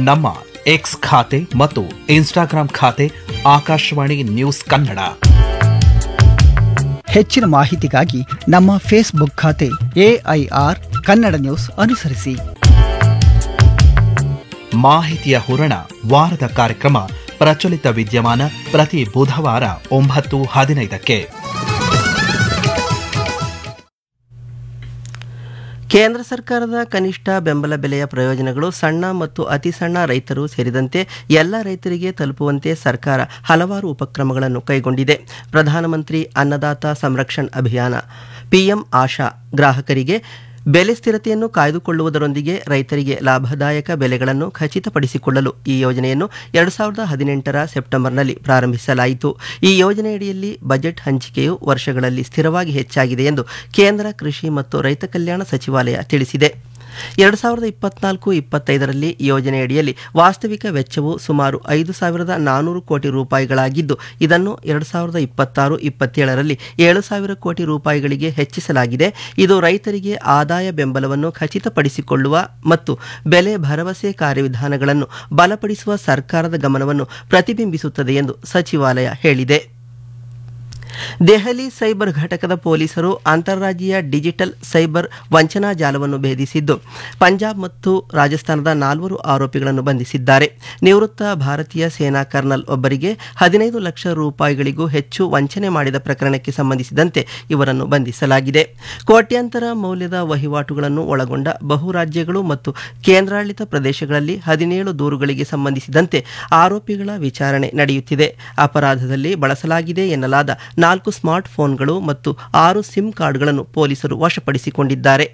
ನಮ್ಮ ಎಕ್ಸ್ ಖಾತೆ ಮತ್ತು ಇನ್ಸ್ಟಾಗ್ರಾಂ ಖಾತೆ ಆಕಾಶವಾಣಿ ನ್ಯೂಸ್ ಕನ್ನಡ ಹೆಚ್ಚಿನ ಮಾಹಿತಿಗಾಗಿ ನಮ್ಮ ಫೇಸ್ಬುಕ್ ಖಾತೆ ಎಐಆರ್ ಕನ್ನಡ ನ್ಯೂಸ್ ಅನುಸರಿಸಿ ಮಾಹಿತಿಯ ಹೂರಣ ವಾರದ ಕಾರ್ಯಕ್ರಮ ಪ್ರಚಲಿತ ವಿದ್ಯಮಾನ ಪ್ರತಿ ಬುಧವಾರ ಒಂಬತ್ತು ಹದಿನೈದಕ್ಕೆ ಕೇಂದ್ರ ಸರ್ಕಾರದ ಕನಿಷ್ಠ ಬೆಂಬಲ ಬೆಲೆಯ ಪ್ರಯೋಜನಗಳು ಸಣ್ಣ ಮತ್ತು ಅತಿ ಸಣ್ಣ ರೈತರು ಸೇರಿದಂತೆ ಎಲ್ಲ ರೈತರಿಗೆ ತಲುಪುವಂತೆ ಸರ್ಕಾರ ಹಲವಾರು ಉಪಕ್ರಮಗಳನ್ನು ಕೈಗೊಂಡಿದೆ ಪ್ರಧಾನಮಂತ್ರಿ ಅನ್ನದಾತ ಸಂರಕ್ಷಣ್ ಅಭಿಯಾನ ಪಿಎಂ ಆಶಾ ಗ್ರಾಹಕರಿಗೆ ಬೆಲೆ ಸ್ಥಿರತೆಯನ್ನು ಕಾಯ್ದುಕೊಳ್ಳುವುದರೊಂದಿಗೆ ರೈತರಿಗೆ ಲಾಭದಾಯಕ ಬೆಲೆಗಳನ್ನು ಖಚಿತಪಡಿಸಿಕೊಳ್ಳಲು ಈ ಯೋಜನೆಯನ್ನು ಎರಡು ಸಾವಿರದ ಹದಿನೆಂಟರ ಸೆಪ್ಟೆಂಬರ್ನಲ್ಲಿ ಪ್ರಾರಂಭಿಸಲಾಯಿತು ಈ ಯೋಜನೆಯಡಿಯಲ್ಲಿ ಬಜೆಟ್ ಹಂಚಿಕೆಯು ವರ್ಷಗಳಲ್ಲಿ ಸ್ಥಿರವಾಗಿ ಹೆಚ್ಚಾಗಿದೆ ಎಂದು ಕೇಂದ್ರ ಕೃಷಿ ಮತ್ತು ರೈತ ಕಲ್ಯಾಣ ಸಚಿವಾಲಯ ತಿಳಿಸಿದೆ ಎರಡು ಸಾವಿರದ ಇಪ್ಪತ್ನಾಲ್ಕು ಇಪ್ಪತ್ತೈದರಲ್ಲಿ ಯೋಜನೆಯಡಿಯಲ್ಲಿ ವಾಸ್ತವಿಕ ವೆಚ್ಚವು ಸುಮಾರು ಐದು ಸಾವಿರದ ನಾನ್ನೂರು ಕೋಟಿ ರೂಪಾಯಿಗಳಾಗಿದ್ದು ಇದನ್ನು ಎರಡು ಸಾವಿರದ ಇಪ್ಪತ್ತಾರು ಇಪ್ಪತ್ತೇಳರಲ್ಲಿ ಏಳು ಸಾವಿರ ಕೋಟಿ ರೂಪಾಯಿಗಳಿಗೆ ಹೆಚ್ಚಿಸಲಾಗಿದೆ ಇದು ರೈತರಿಗೆ ಆದಾಯ ಬೆಂಬಲವನ್ನು ಖಚಿತಪಡಿಸಿಕೊಳ್ಳುವ ಮತ್ತು ಬೆಲೆ ಭರವಸೆ ಕಾರ್ಯವಿಧಾನಗಳನ್ನು ಬಲಪಡಿಸುವ ಸರ್ಕಾರದ ಗಮನವನ್ನು ಪ್ರತಿಬಿಂಬಿಸುತ್ತದೆ ಎಂದು ಸಚಿವಾಲಯ ಹೇಳಿದೆ ದೆಹಲಿ ಸೈಬರ್ ಘಟಕದ ಪೊಲೀಸರು ಅಂತಾರಾಜ್ಯೀಯ ಡಿಜಿಟಲ್ ಸೈಬರ್ ವಂಚನಾ ಜಾಲವನ್ನು ಭೇದಿಸಿದ್ದು ಪಂಜಾಬ್ ಮತ್ತು ರಾಜಸ್ಥಾನದ ನಾಲ್ವರು ಆರೋಪಿಗಳನ್ನು ಬಂಧಿಸಿದ್ದಾರೆ ನಿವೃತ್ತ ಭಾರತೀಯ ಸೇನಾ ಕರ್ನಲ್ ಒಬ್ಬರಿಗೆ ಹದಿನೈದು ಲಕ್ಷ ರೂಪಾಯಿಗಳಿಗೂ ಹೆಚ್ಚು ವಂಚನೆ ಮಾಡಿದ ಪ್ರಕರಣಕ್ಕೆ ಸಂಬಂಧಿಸಿದಂತೆ ಇವರನ್ನು ಬಂಧಿಸಲಾಗಿದೆ ಕೋಟ್ಯಾಂತರ ಮೌಲ್ಯದ ವಹಿವಾಟುಗಳನ್ನು ಒಳಗೊಂಡ ಬಹು ರಾಜ್ಯಗಳು ಮತ್ತು ಕೇಂದ್ರಾಡಳಿತ ಪ್ರದೇಶಗಳಲ್ಲಿ ಹದಿನೇಳು ದೂರುಗಳಿಗೆ ಸಂಬಂಧಿಸಿದಂತೆ ಆರೋಪಿಗಳ ವಿಚಾರಣೆ ನಡೆಯುತ್ತಿದೆ ಅಪರಾಧದಲ್ಲಿ ಬಳಸಲಾಗಿದೆ ಎನ್ನಲಾದ ನಾಲ್ಕು ಸ್ಮಾರ್ಟ್ ಫೋನ್ಗಳು ಮತ್ತು ಆರು ಸಿಮ್ ಕಾರ್ಡ್ಗಳನ್ನು ಪೊಲೀಸರು ವಶಪಡಿಸಿಕೊಂಡಿದ್ದಾರೆ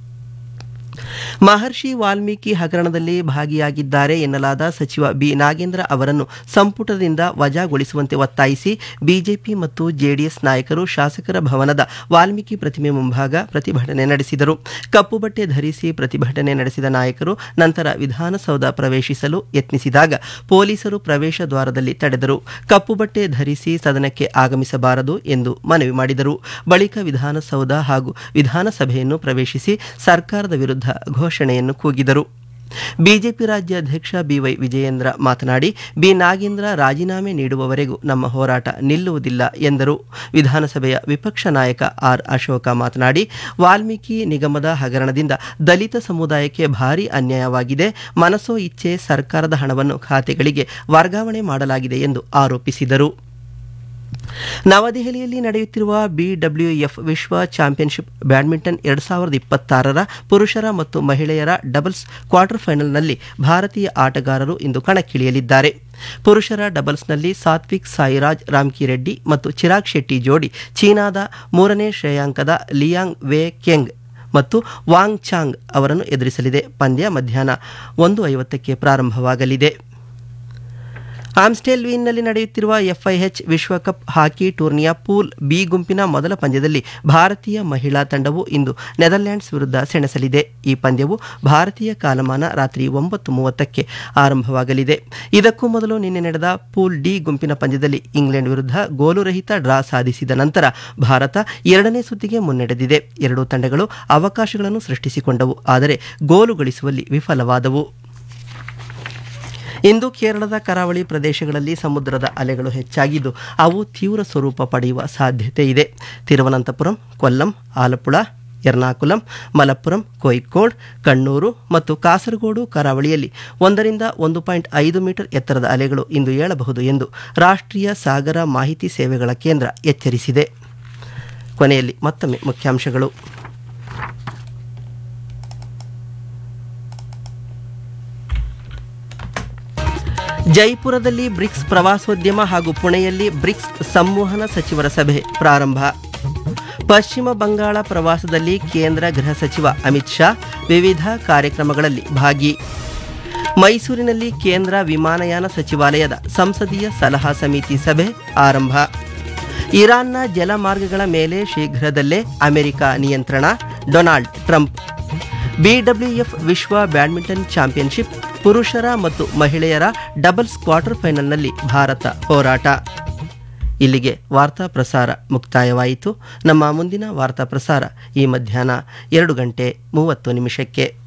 ಮಹರ್ಷಿ ವಾಲ್ಮೀಕಿ ಹಗರಣದಲ್ಲಿ ಭಾಗಿಯಾಗಿದ್ದಾರೆ ಎನ್ನಲಾದ ಸಚಿವ ಬಿ ನಾಗೇಂದ್ರ ಅವರನ್ನು ಸಂಪುಟದಿಂದ ವಜಾಗೊಳಿಸುವಂತೆ ಒತ್ತಾಯಿಸಿ ಬಿಜೆಪಿ ಮತ್ತು ಜೆಡಿಎಸ್ ನಾಯಕರು ಶಾಸಕರ ಭವನದ ವಾಲ್ಮೀಕಿ ಪ್ರತಿಮೆ ಮುಂಭಾಗ ಪ್ರತಿಭಟನೆ ನಡೆಸಿದರು ಕಪ್ಪು ಬಟ್ಟೆ ಧರಿಸಿ ಪ್ರತಿಭಟನೆ ನಡೆಸಿದ ನಾಯಕರು ನಂತರ ವಿಧಾನಸೌಧ ಪ್ರವೇಶಿಸಲು ಯತ್ನಿಸಿದಾಗ ಪೊಲೀಸರು ಪ್ರವೇಶ ದ್ವಾರದಲ್ಲಿ ತಡೆದರು ಕಪ್ಪು ಬಟ್ಟೆ ಧರಿಸಿ ಸದನಕ್ಕೆ ಆಗಮಿಸಬಾರದು ಎಂದು ಮನವಿ ಮಾಡಿದರು ಬಳಿಕ ವಿಧಾನಸೌಧ ಹಾಗೂ ವಿಧಾನಸಭೆಯನ್ನು ಪ್ರವೇಶಿಸಿ ಸರ್ಕಾರದ ವಿರುದ್ಧ ಘೋಷಣೆಯನ್ನು ಕೂಗಿದರು ಬಿಜೆಪಿ ರಾಜ್ಯಾಧ್ಯಕ್ಷ ಬಿವೈ ವಿಜಯೇಂದ್ರ ಮಾತನಾಡಿ ಬಿ ನಾಗೇಂದ್ರ ರಾಜೀನಾಮೆ ನೀಡುವವರೆಗೂ ನಮ್ಮ ಹೋರಾಟ ನಿಲ್ಲುವುದಿಲ್ಲ ಎಂದರು ವಿಧಾನಸಭೆಯ ವಿಪಕ್ಷ ನಾಯಕ ಆರ್ ಅಶೋಕ ಮಾತನಾಡಿ ವಾಲ್ಮೀಕಿ ನಿಗಮದ ಹಗರಣದಿಂದ ದಲಿತ ಸಮುದಾಯಕ್ಕೆ ಭಾರೀ ಅನ್ಯಾಯವಾಗಿದೆ ಮನಸೋ ಇಚ್ಛೆ ಸರ್ಕಾರದ ಹಣವನ್ನು ಖಾತೆಗಳಿಗೆ ವರ್ಗಾವಣೆ ಮಾಡಲಾಗಿದೆ ಎಂದು ಆರೋಪಿಸಿದರು ನವದೆಹಲಿಯಲ್ಲಿ ನಡೆಯುತ್ತಿರುವ ಬಿಡಬ್ಲ್ಯೂಎಫ್ ವಿಶ್ವ ಚಾಂಪಿಯನ್ಶಿಪ್ ಬ್ಯಾಡ್ಮಿಂಟನ್ ಎರಡು ಸಾವಿರದ ಇಪ್ಪತ್ತಾರರ ಪುರುಷರ ಮತ್ತು ಮಹಿಳೆಯರ ಡಬಲ್ಸ್ ಕ್ವಾರ್ಟರ್ ಫೈನಲ್ನಲ್ಲಿ ಭಾರತೀಯ ಆಟಗಾರರು ಇಂದು ಕಣಕ್ಕಿಳಿಯಲಿದ್ದಾರೆ ಪುರುಷರ ಡಬಲ್ಸ್ನಲ್ಲಿ ಸಾತ್ವಿಕ್ ಸಾಯಿರಾಜ್ ರಾಮ್ಕಿರೆಡ್ಡಿ ಮತ್ತು ಚಿರಾಗ್ ಶೆಟ್ಟಿ ಜೋಡಿ ಚೀನಾದ ಮೂರನೇ ಶ್ರೇಯಾಂಕದ ಲಿಯಾಂಗ್ ವೇ ಕೆಂಗ್ ಮತ್ತು ವಾಂಗ್ ಚಾಂಗ್ ಅವರನ್ನು ಎದುರಿಸಲಿದೆ ಪಂದ್ಯ ಮಧ್ಯಾಹ್ನ ಒಂದು ಐವತ್ತಕ್ಕೆ ಪ್ರಾರಂಭವಾಗಲಿದೆ ಆಮ್ಸ್ಟೆಲ್ವೀನ್ನಲ್ಲಿ ನಡೆಯುತ್ತಿರುವ ಎಫ್ಐಎಚ್ ವಿಶ್ವಕಪ್ ಹಾಕಿ ಟೂರ್ನಿಯ ಪೂಲ್ ಬಿ ಗುಂಪಿನ ಮೊದಲ ಪಂದ್ಯದಲ್ಲಿ ಭಾರತೀಯ ಮಹಿಳಾ ತಂಡವು ಇಂದು ನೆದರ್ಲ್ಯಾಂಡ್ಸ್ ವಿರುದ್ಧ ಸೆಣಸಲಿದೆ ಈ ಪಂದ್ಯವು ಭಾರತೀಯ ಕಾಲಮಾನ ರಾತ್ರಿ ಒಂಬತ್ತು ಮೂವತ್ತಕ್ಕೆ ಆರಂಭವಾಗಲಿದೆ ಇದಕ್ಕೂ ಮೊದಲು ನಿನ್ನೆ ನಡೆದ ಪೂಲ್ ಡಿ ಗುಂಪಿನ ಪಂದ್ಯದಲ್ಲಿ ಇಂಗ್ಲೆಂಡ್ ವಿರುದ್ಧ ಗೋಲುರಹಿತ ಡ್ರಾ ಸಾಧಿಸಿದ ನಂತರ ಭಾರತ ಎರಡನೇ ಸುತ್ತಿಗೆ ಮುನ್ನಡೆದಿದೆ ಎರಡೂ ತಂಡಗಳು ಅವಕಾಶಗಳನ್ನು ಸೃಷ್ಟಿಸಿಕೊಂಡವು ಆದರೆ ಗೋಲು ಗಳಿಸುವಲ್ಲಿ ವಿಫಲವಾದವು ಇಂದು ಕೇರಳದ ಕರಾವಳಿ ಪ್ರದೇಶಗಳಲ್ಲಿ ಸಮುದ್ರದ ಅಲೆಗಳು ಹೆಚ್ಚಾಗಿದ್ದು ಅವು ತೀವ್ರ ಸ್ವರೂಪ ಪಡೆಯುವ ಸಾಧ್ಯತೆ ಇದೆ ತಿರುವನಂತಪುರಂ ಕೊಲ್ಲಂ ಆಲಪ್ಪುಳ ಎರ್ನಾಕುಲಂ ಮಲಪ್ಪುರಂ ಕೋಯಿಕ್ಕೋಡ್ ಕಣ್ಣೂರು ಮತ್ತು ಕಾಸರಗೋಡು ಕರಾವಳಿಯಲ್ಲಿ ಒಂದರಿಂದ ಒಂದು ಪಾಯಿಂಟ್ ಐದು ಮೀಟರ್ ಎತ್ತರದ ಅಲೆಗಳು ಇಂದು ಏಳಬಹುದು ಎಂದು ರಾಷ್ಟ್ರೀಯ ಸಾಗರ ಮಾಹಿತಿ ಸೇವೆಗಳ ಕೇಂದ್ರ ಎಚ್ಚರಿಸಿದೆ ಕೊನೆಯಲ್ಲಿ ಮತ್ತೊಮ್ಮೆ ಮುಖ್ಯಾಂಶಗಳು ಜೈಪುರದಲ್ಲಿ ಬ್ರಿಕ್ಸ್ ಪ್ರವಾಸೋದ್ಯಮ ಹಾಗೂ ಪುಣೆಯಲ್ಲಿ ಬ್ರಿಕ್ಸ್ ಸಂವಹನ ಸಚಿವರ ಸಭೆ ಪ್ರಾರಂಭ ಪಶ್ಚಿಮ ಬಂಗಾಳ ಪ್ರವಾಸದಲ್ಲಿ ಕೇಂದ್ರ ಗೃಹ ಸಚಿವ ಅಮಿತ್ ಶಾ ವಿವಿಧ ಕಾರ್ಯಕ್ರಮಗಳಲ್ಲಿ ಭಾಗಿ ಮೈಸೂರಿನಲ್ಲಿ ಕೇಂದ್ರ ವಿಮಾನಯಾನ ಸಚಿವಾಲಯದ ಸಂಸದೀಯ ಸಲಹಾ ಸಮಿತಿ ಸಭೆ ಆರಂಭ ಇರಾನ್ನ ಜಲಮಾರ್ಗಗಳ ಮೇಲೆ ಶೀಘ್ರದಲ್ಲೇ ಅಮೆರಿಕ ನಿಯಂತ್ರಣ ಡೊನಾಲ್ಡ್ ಟ್ರಂಪ್ ಬಿಡಬ್ಲ್ಯೂಎಫ್ ವಿಶ್ವ ಬ್ಯಾಡ್ಮಿಂಟನ್ ಚಾಂಪಿಯನ್ಶಿಪ್ ಪುರುಷರ ಮತ್ತು ಮಹಿಳೆಯರ ಡಬಲ್ಸ್ ಕ್ವಾರ್ಟರ್ ಫೈನಲ್ನಲ್ಲಿ ಭಾರತ ಹೋರಾಟ ಇಲ್ಲಿಗೆ ವಾರ್ತಾ ಪ್ರಸಾರ ಮುಕ್ತಾಯವಾಯಿತು ನಮ್ಮ ಮುಂದಿನ ವಾರ್ತಾ ಪ್ರಸಾರ ಈ ಮಧ್ಯಾಹ್ನ ಎರಡು ಗಂಟೆ ಮೂವತ್ತು ನಿಮಿಷಕ್ಕೆ